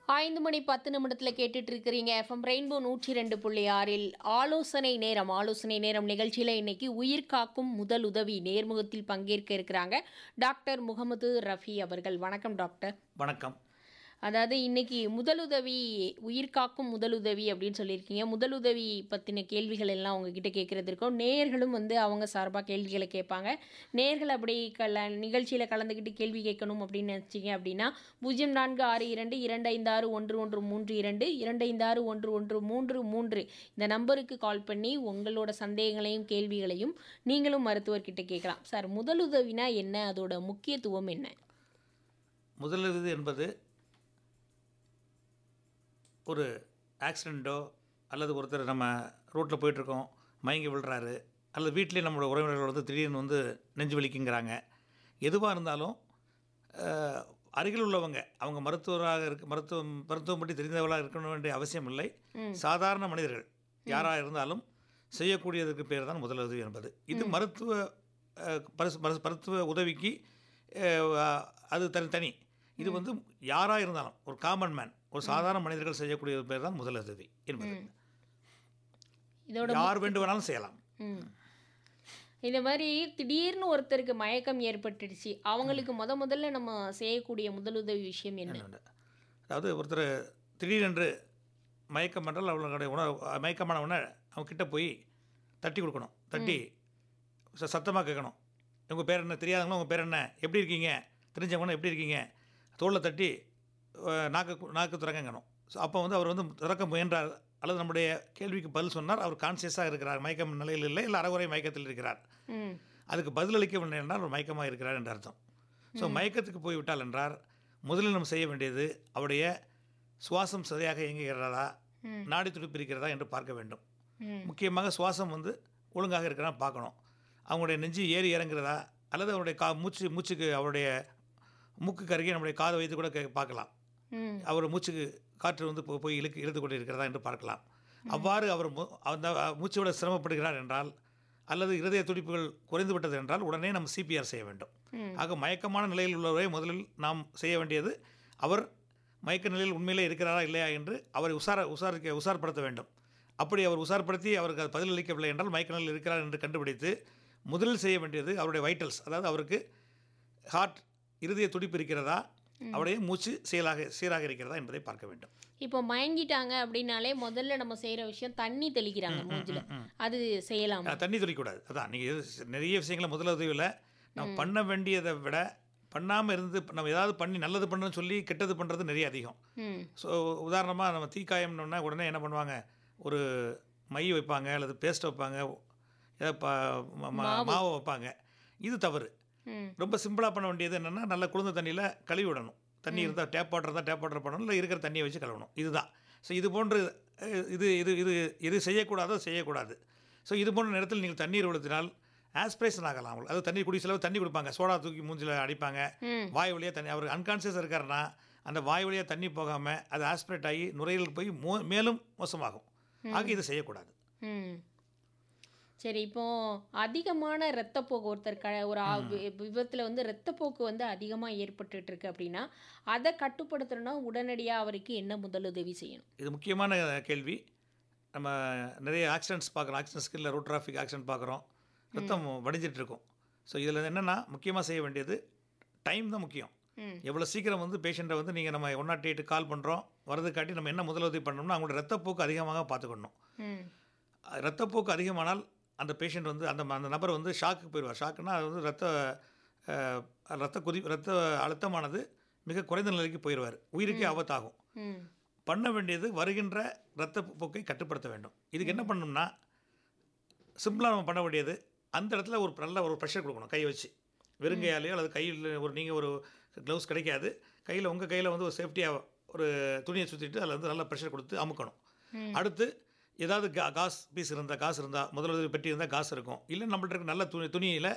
ஐந்து மணி பத்து நிமிடத்தில் கேட்டுட்டு இருக்கிறீங்க எஃப்எம் ரெயின்போ நூற்றி ரெண்டு புள்ளி ஆறில் ஆலோசனை நேரம் ஆலோசனை நேரம் நிகழ்ச்சியில் இன்னைக்கு உயிர் காக்கும் முதல் உதவி நேர்முகத்தில் பங்கேற்க இருக்கிறாங்க டாக்டர் முகமது ரஃபி அவர்கள் வணக்கம் டாக்டர் வணக்கம் அதாவது இன்னைக்கு முதலுதவி உயிர் காக்கும் முதலுதவி அப்படின்னு சொல்லியிருக்கீங்க முதலுதவி பற்றின கேள்விகள் எல்லாம் உங்ககிட்ட கேட்குறது இருக்கும் நேயர்களும் வந்து அவங்க சார்பாக கேள்விகளை கேட்பாங்க நேயர்கள் அப்படி கல நிகழ்ச்சியில் கலந்துக்கிட்டு கேள்வி கேட்கணும் அப்படின்னு நினச்சிங்க அப்படின்னா பூஜ்ஜியம் நான்கு ஆறு இரண்டு இரண்டு ஐந்து ஆறு ஒன்று ஒன்று மூன்று இரண்டு இரண்டு ஐந்து ஆறு ஒன்று ஒன்று மூன்று மூன்று இந்த நம்பருக்கு கால் பண்ணி உங்களோட சந்தேகங்களையும் கேள்விகளையும் நீங்களும் மருத்துவர்கிட்ட கேட்கலாம் சார் முதலுதவினா என்ன அதோட முக்கியத்துவம் என்ன முதலுதவி என்பது ஒரு ஆக்சிடெண்ட்டோ அல்லது ஒருத்தர் நம்ம ரோட்டில் போயிட்டுருக்கோம் மயங்கி விழுறாரு அல்லது வீட்டிலே நம்மளோட உறவினர்கள் வந்து திடீர்னு வந்து நெஞ்சு வலிக்குங்கிறாங்க எதுவாக இருந்தாலும் அஹ், அருகில் உள்ளவங்க அவங்க மருத்துவராக இருக்க மருத்துவம் மருத்துவம் பற்றி தெரிந்தவர்களாக இருக்கணும் வேண்டிய அவசியம் இல்லை சாதாரண மனிதர்கள் யாராக இருந்தாலும் செய்யக்கூடியதுக்கு பேர் தான் முதலுதவி என்பது இது மருத்துவ அஹ், பரிசு பரிசு- மருத்துவ உதவிக்கு அஹ், அது தனி தனி இது வந்து யாராக இருந்தாலும் ஒரு காமன் மேன் ஒரு சாதாரண மனிதர்கள் செய்யக்கூடிய பேர் தான் முதலுதவி என்பது இதோட யார் வேண்டு வேணாலும் செய்யலாம் ம் இந்த மாதிரி திடீர்னு ஒருத்தருக்கு மயக்கம் ஏற்பட்டுடுச்சு அவங்களுக்கு முத முதல்ல நம்ம செய்யக்கூடிய முதலுதவி விஷயம் என்ன உண்டு. அதாவது ஒருத்தர் திடீரென்று மயக்கம் பண்ணால் அவங்களுடைய உணவு மயக்கமான உடனே அவங்க கிட்ட போய் தட்டி கொடுக்கணும் தட்டி ச சத்தமாக கேட்கணும் உங்கள் பேர் என்ன தெரியாதவங்களும் உங்கள் பேர் என்ன எப்படி இருக்கீங்க தெரிஞ்சவங்க எப்படி இருக்கீங்க தோளில் தட்டி அஹ், நாக்கு கு- நாக்கு திறக்கங்கணும் ஸோ அப்போ வந்து அவர் வந்து திறக்க முயன்றார் அல்லது நம்முடைய கேள்விக்கு பதில் சொன்னார் அவர் கான்சியஸாக இருக்கிறார் மயக்கம் நிலையில் இல்லை இல்லை அறகுறை மயக்கத்தில் இருக்கிறார் ம் அதுக்கு பதிலளிக்கவில்லை என்றால் ஒரு மயக்கமாக இருக்கிறார் என்று அர்த்தம் ஸோ மயக்கத்துக்கு போய்விட்டால் என்றால் முதலில் நம்ம செய்ய வேண்டியது அவருடைய சுவாசம் சரியாக இயங்குகிறதா நாடி துடிப்பு இருக்கிறதா என்று பார்க்க வேண்டும் ம். முக்கியமாக சுவாசம் வந்து ஒழுங்காக இருக்கிறதா பார்க்கணும் அவங்களுடைய நெஞ்சு ஏறி இறங்குறதா அல்லது அவருடைய கா மூச்சு மூச்சுக்கு அவருடைய மூக்குக்கு அருகே நம்முடைய காதை வைத்து கூட கே- பார்க்கலாம் ம் அவர் மூச்சுக்கு காற்று வந்து போ- போய் இழுக்கு இழுத்து கொண்டு இருக்கிறதா என்று பார்க்கலாம் அவ்வாறு அவர் மு- அந்த மூச்சு விட சிரமப்படுகிறார் என்றால் அல்லது இருதய துடிப்புகள் குறைந்து விட்டது என்றால் உடனே நம்ம சிபிஆர் செய்ய வேண்டும் ஆக மயக்கமான நிலையில் உள்ளவரை முதலில் நாம் செய்ய வேண்டியது அவர் மயக்க நிலையில் உண்மையிலே இருக்கிறாரா இல்லையா என்று அவரை உசார உசாரிக்க உசார்படுத்த வேண்டும் அப்படி அவர் உசார்படுத்தி அவருக்கு அது பதிலளிக்கவில்லை என்றால் மயக்க நிலையில் இருக்கிறார் என்று கண்டுபிடித்து முதலில் செய்ய வேண்டியது அவருடைய வைட்டல்ஸ் அதாவது அவருக்கு ஹார்ட் இருதய துடிப்பு இருக்கிறதா அவருடைய மூச்சு செயலாக சீராக இருக்கிறதா என்பதை பார்க்க வேண்டும் இப்போ மயங்கிட்டாங்க அப்படின்னாலே முதல்ல நம்ம செய்யற விஷயம் தண்ணி தெளிக்கிறாங்க மூஞ்சில அது செய்யலாம் அஹ், தண்ணி துடிக்கூடாது அதான் நீங்கள் நிறைய விஷயங்களை முதலுதவியில் நம்ம பண்ண வேண்டியதை விட பண்ணாமல் இருந்து நம்ம ஏதாவது பண்ணி நல்லது பண்ணுறோன்னு சொல்லி கெட்டது பண்ணுறது நிறைய அதிகம் ம் ஸோ உதாரணமாக நம்ம தீக்காயம்னோடனே உடனே என்ன பண்ணுவாங்க ஒரு மை வைப்பாங்க அல்லது பேஸ்ட் வைப்பாங்க ஏதாவது ப ம- ம- மாவு வைப்பாங்க இது தவறு ம் ரொம்ப சிம்பிளாக பண்ண வேண்டியது என்னென்னா நல்ல குளிர்ந்த தண்ணியில் கழுவி விடணும் தண்ணி இருந்தால் டேப் வாட்டர் இருந்தால் டேப் வாட்டர் பண்ணணும் இல்லை இருக்கிற தண்ணியை வச்சு கழுவணும் இதுதான் ஸோ இது போன்று அஹ், இது இது இது இது செய்யக்கூடாதோ செய்யக்கூடாது ஸோ இது போன்ற நேரத்தில் நீங்கள் தண்ணீர் விழுத்தினால் ஆஸ்பிரேஷன் ஆகலாம் அவங்களுக்கு அது தண்ணி குடி சிலவு தண்ணி கொடுப்பாங்க சோடா தூக்கி மூஞ்சில் அடிப்பாங்க ம். வாய் வழியாக தண்ணி அவர் அன்கான்சியஸ் இருக்காருன்னா அந்த வாய் வழியாக தண்ணி போகாமல் அது ஆஸ்பிரேட் ஆகி நுரையீரலுக்கு போய் மோ மேலும் மோசமாகும் ஆக இது செய்யக்கூடாது ம் சரி இப்போ அதிகமான இரத்தப்போக்கு ஒருத்தர் க ஒரு ஆ- வி- விபத்துல வந்து இரத்தப்போக்கு வந்து அதிகமாக ஏற்பட்டுட்டு இருக்கு அப்படின்னா அதை கட்டுப்படுத்தணும்னா உடனடியாக அவருக்கு என்ன முதலுதவி செய்யணும் இது முக்கியமான கேள்வி நம்ம நிறைய ஆக்சிடென்ட்ஸ் பார்க்குறோம் ஆக்சிடென்ட்ஸ்க்கு இல்லை ரோட் டிராஃபிக் ஆக்சிடென்ட் பார்க்குறோம் ரத்தம் வடிஞ்சிட்டு இருக்கும் ஸோ இதில் என்னென்னா முக்கியமாக செய்ய வேண்டியது டைம் தான் முக்கியம் ம். எவ்வளோ சீக்கிரம் வந்து பேஷண்ட்டை வந்து நீங்கள் நம்ம ஒன் நாட் எயிட்டு கால் பண்ணுறோம் வரது காட்டி நம்ம என்ன முதலுதவி பண்ணணும்னா அவங்களோட ரத்தப்போக்கு அதிகமாக பார்த்துக்கணும் ம் ரத்தப்போக்கு அதிகமானால் அந்த பேஷண்ட் வந்து அந்த அந்த நபர் வந்து ஷாக்கு போயிடுவார் ஷாக்குன்னா அது வந்து ரத்த அஹ், ரத்த கொதி ரத்த அழுத்தமானது மிக குறைந்த நிலைக்கு போயிடுவார் உயிருக்கே ஆபத்தாகும் ம் பண்ண வேண்டியது வருகின்ற இரத்த போக்கை கட்டுப்படுத்த வேண்டும் இதுக்கு என்ன பண்ணணும்னா சிம்பிளாக நம்ம பண்ண வேண்டியது அந்த இடத்துல ஒரு நல்ல ஒரு ப்ரெஷர் கொடுக்கணும் கை வச்சு வெறுங்கையாலேயோ அல்லது கையில் ஒரு நீங்கள் ஒரு க்ளவுஸ் கிடைக்காது கையில் உங்கள் கையில் வந்து ஒரு சேஃப்டியாக ஒரு துணியை சுற்றிட்டு அதில் வந்து நல்ல ப்ரெஷர் கொடுத்து அமுக்கணும் அடுத்து ஏதாவது கா காசு பீஸ் இருந்தால் காசு இருந்தால் முதலுதவி பெட்டி இருந்தால் காசு இருக்கும் இல்லை நம்மள்ட்ட இருக்க நல்ல துணி துணியில்